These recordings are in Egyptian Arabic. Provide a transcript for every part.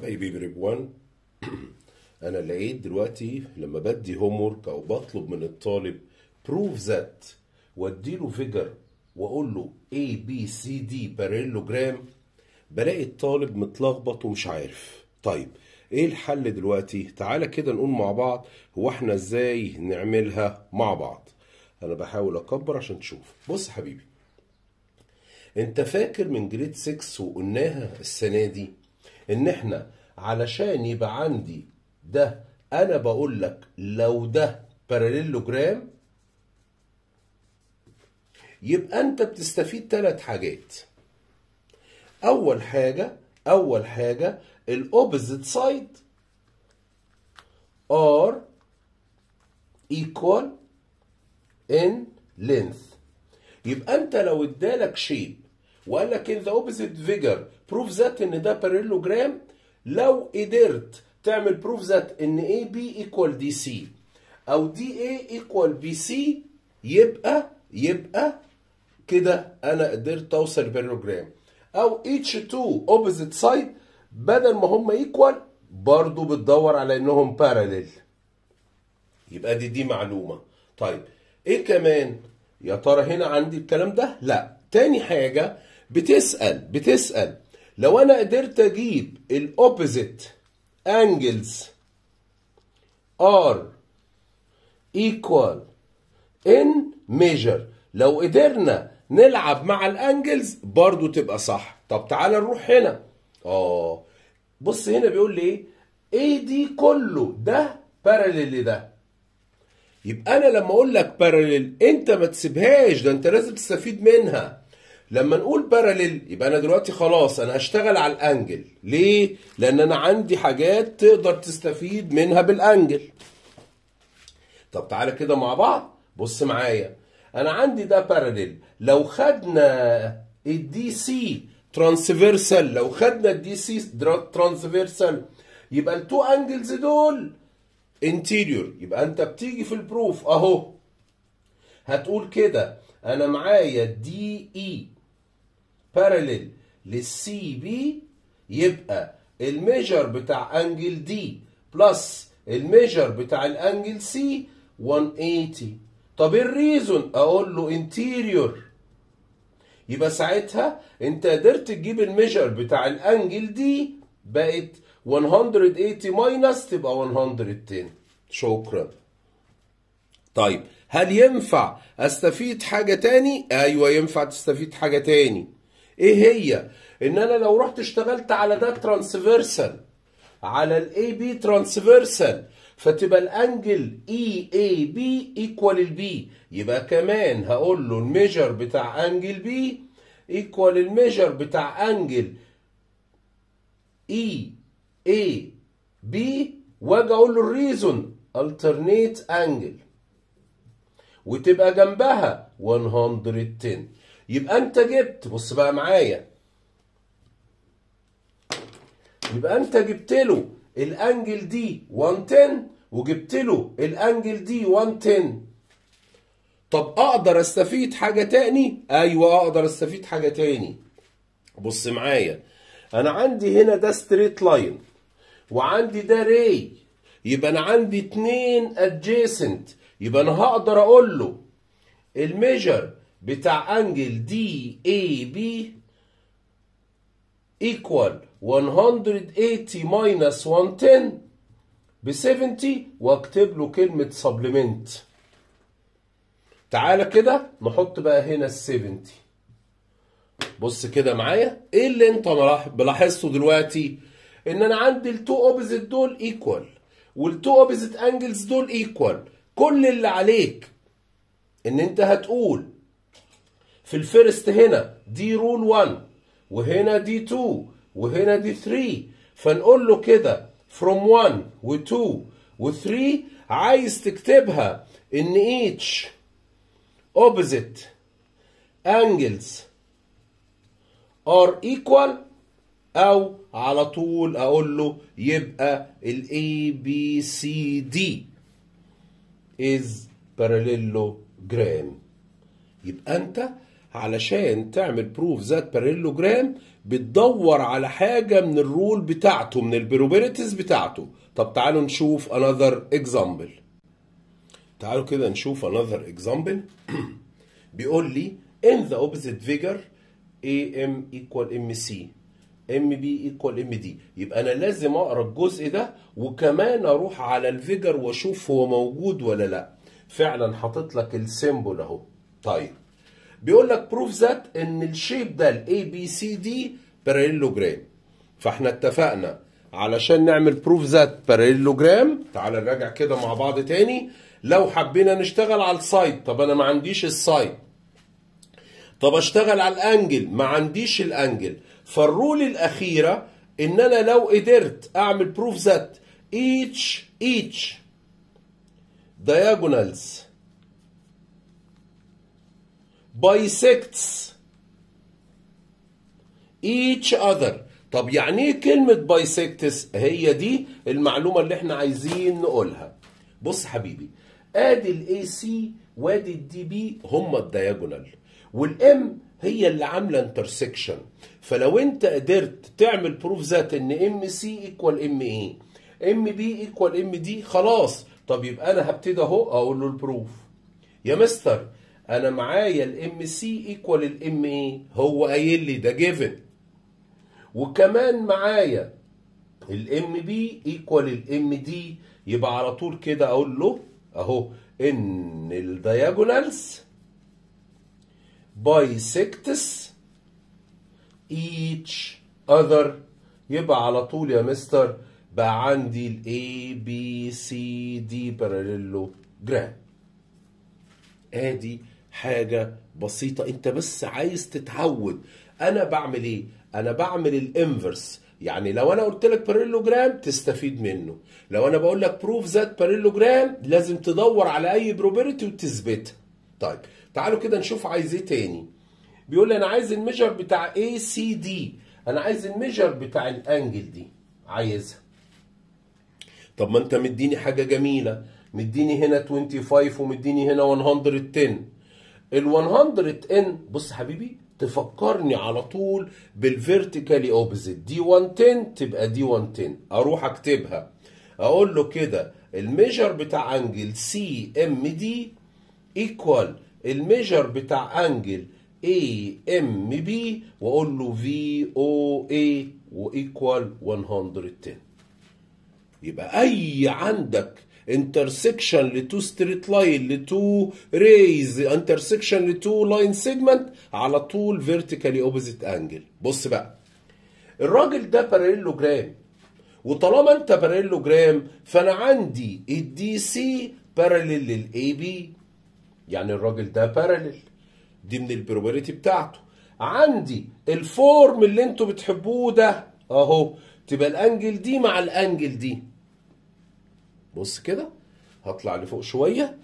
حبايبي بريب 1 انا لقيت دلوقتي لما بدي هوم ورك او بطلب من الطالب بروف ذات واديله فيجر واقول له A B C D باريلوجرام بلاقي الطالب متلخبط ومش عارف طيب ايه الحل دلوقتي تعالى كده نقول مع بعض هو احنا ازاي نعملها مع بعض انا بحاول اكبر عشان تشوف بص يا حبيبي انت فاكر من جريد 6 وقلناها السنه دي ان احنا علشان يبقى عندي ده انا بقول لك لو ده باراليلوجرام يبقى انت بتستفيد ثلاث حاجات اول حاجه اول حاجه الاوبزيت سايد are equal in length يبقى انت لو ادالك شيب وقال لك ان ذا اوبوزيت فيجر بروف ذات ان ده باريلوجرام لو قدرت تعمل بروف ذات ان اي بي ايكوال دي سي او دي اي ايكوال بي سي يبقى يبقى كده انا قدرت اوصل لباريلوجرام او اتش 2 اوبوزيت سايد بدل ما هم ايكوال برضو بتدور على انهم باراليل يبقى دي دي معلومه طيب ايه كمان يا ترى هنا عندي الكلام ده لا تاني حاجة بتسأل بتسأل لو انا قدرت اجيب الاوبوزيت انجلز ار equal in measure لو قدرنا نلعب مع الانجلز برضو تبقى صح طب تعال نروح هنا اه بص هنا بيقول لي ايه ايه دي كله ده باراليل لده يبقى انا لما اقول لك باراليل انت ما تسيبهاش ده انت لازم تستفيد منها لما نقول باراليل يبقى انا دلوقتي خلاص انا هشتغل على الانجل ليه لان انا عندي حاجات تقدر تستفيد منها بالانجل طب تعالى كده مع بعض بص معايا انا عندي ده باراليل لو خدنا الدي سي ترانسفيرسال لو خدنا الدي سي ترانسفيرسال يبقى التو انجلز دول انتيريور يبقى انت بتيجي في البروف اهو هتقول كده انا معايا دي اي باراليل للسي بي يبقى الميجر بتاع انجل دي بلس الميجر بتاع الانجل سي 180 طب الريزون اقول له انتيريور يبقى ساعتها انت قدرت تجيب الميجر بتاع الانجل دي بقت 180 ماينس تبقى 110 شكرا طيب هل ينفع استفيد حاجة تاني ايوه ينفع تستفيد حاجة تاني ايه هي ان انا لو رحت اشتغلت على ده ترانسفيرسال على الاي بي ترانسفيرسال فتبقى الانجل اي اي بي ايكوال البي يبقى كمان هقول له الميجر بتاع انجل بي ايكوال الميجر بتاع انجل اي A B واجي اقول له الريزون alternate angle وتبقى جنبها 110 يبقى انت جبت بص بقى معايا يبقى انت جبت له الانجل دي 110 وجبت له الانجل دي 110 طب اقدر استفيد حاجة تاني ايوه اقدر استفيد حاجة تاني بص معايا انا عندي هنا ده ستريت لاين وعندي ده ري يبقى انا عندي اتنين ادجيسنت يبقى انا هقدر اقول له الميجر بتاع انجل دي اي بي ايكوال 180 ماينس 110 ب 70 واكتب له كلمة سبلمنت تعالى كده نحط بقى هنا ال 70 بص كده معايا ايه اللي انت ملاحظته دلوقتي ان انا عندي التو اوبزيت دول ايكوال والتو اوبزيت انجلز دول ايكوال كل اللي عليك ان انت هتقول في الفيرست هنا دي رول 1 وهنا دي 2 وهنا دي 3 فنقول له كده from 1 و 2 و 3 عايز تكتبها ان each opposite angles are equal او على طول اقول له يبقى ال A B C D is parallelogram يبقى انت علشان تعمل بروف ذات باريلوجرام بتدور على حاجة من الرول بتاعته من البروبابيلتيز بتاعته طب تعالوا نشوف another example تعالوا كده نشوف another example بيقول لي in the opposite figure AM equal MC MB equal MD يبقى انا لازم اقرا الجزء ده وكمان اروح على الفيجر واشوف هو موجود ولا لا فعلا حاطط لك السيمبل اهو طيب بيقول لك بروف ذات ان الشيب ده الاي بي سي دي باراليلوجرام فاحنا اتفقنا علشان نعمل بروف ذات باراليلوجرام تعال نراجع كده مع بعض تاني لو حبينا نشتغل على السايد طب انا ما عنديش السايد طب اشتغل على الانجل ما عنديش الانجل فالرول الاخيره ان انا لو قدرت اعمل بروف ذات each each diagonals bisects each other طب يعني ايه كلمة bisects هي دي المعلومة اللي احنا عايزين نقولها بص حبيبي ادي الاي سي وادي الدي بي هما الدياجونال والام هي اللي عامله انترسكشن فلو انت قدرت تعمل بروف ذات ان ام سي ايكوال ام ايه ام بي ايكوال ام دي خلاص طب يبقى انا هبتدي اهو اقول له البروف يا مستر انا معايا الام سي ايكوال الام ايه هو قايل لي ده جيفن وكمان معايا الام بي ايكوال الام دي يبقى على طول كده اقول له اهو ان الدياجونالز bisects each other يبقى على طول يا مستر بقى عندي ال A B C D parallelogram ادي حاجة بسيطة انت بس عايز تتعود انا بعمل ايه انا بعمل الانفرس يعني لو انا قلت لك باريلوجرام تستفيد منه لو انا بقول لك بروف ذات باريلوجرام لازم تدور على اي بروبابيلتي وتثبتها طيب تعالوا كده نشوف عايز ايه تاني بيقول لي انا عايز الميجر بتاع اي سي دي انا عايز الميجر بتاع الانجل دي عايزها طب ما انت مديني حاجه جميله مديني هنا 25 ومديني هنا 110 ال 110 بص حبيبي تفكرني على طول بالفيرتيكالي اوبزيت دي 110 تبقى دي 110 اروح اكتبها اقول له كده الميجر بتاع انجل سي ام دي ايكوال الميجر بتاع انجل اي ام بي واقول له في او اي وايكوال 110 يبقى اي عندك انترسكشن لتو ستريت لاين لتو ريز انترسكشن لتو لاين سيجمنت على طول فيرتيكالي اوبوزيت انجل بص بقى الراجل ده باراليلوجرام وطالما انت باراليلوجرام فانا عندي الدي سي باراليل للاي بي يعني الراجل ده باراليل دي من البروبابيلتي بتاعته عندي الفورم اللي انتوا بتحبوه ده اهو تبقى الانجل دي مع الانجل دي بص كده هطلع لفوق شويه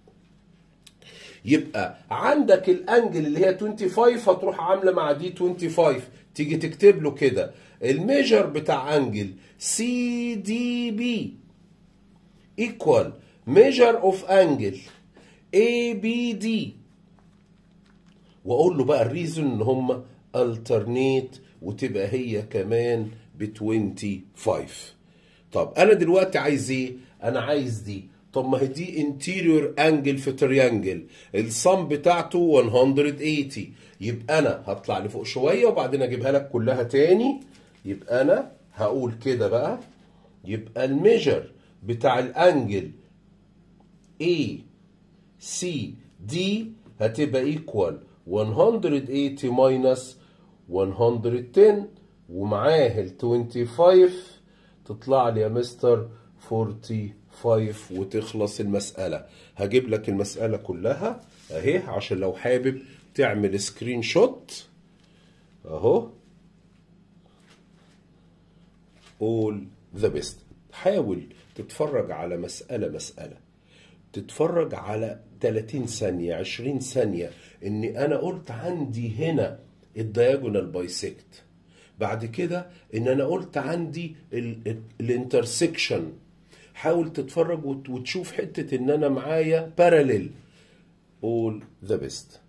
يبقى عندك الانجل اللي هي 25 هتروح عامله مع دي 25 تيجي تكتب له كده الميجر بتاع انجل سي دي بي ايكوال ميجر اوف انجل اي بي دي واقول له بقى الريزون ان هم alternate وتبقى هي كمان ب 25 طب انا دلوقتي عايز ايه انا عايز دي طب ما هي دي انتيريور انجل في تريانجل الصم بتاعته 180 يبقى انا هطلع لفوق شويه وبعدين اجيبها لك كلها تاني يبقى انا هقول كده بقى يبقى الميجر بتاع الانجل A C D هتبقى ايكوال 180 ماينس 110 ومعاه ال 25 تطلع لي يا مستر 45 وتخلص المسألة هجيب لك المسألة كلها اهي عشان لو حابب تعمل سكرين شوت اهو all the best حاول تتفرج على مسألة مسألة تتفرج على 30 ثانية 20 ثانية اني انا قلت عندي هنا الدياجونال بايسكت بعد كده ان انا قلت عندي الانترسكشن حاول تتفرج وتشوف حتة ان انا معايا باراليل all the best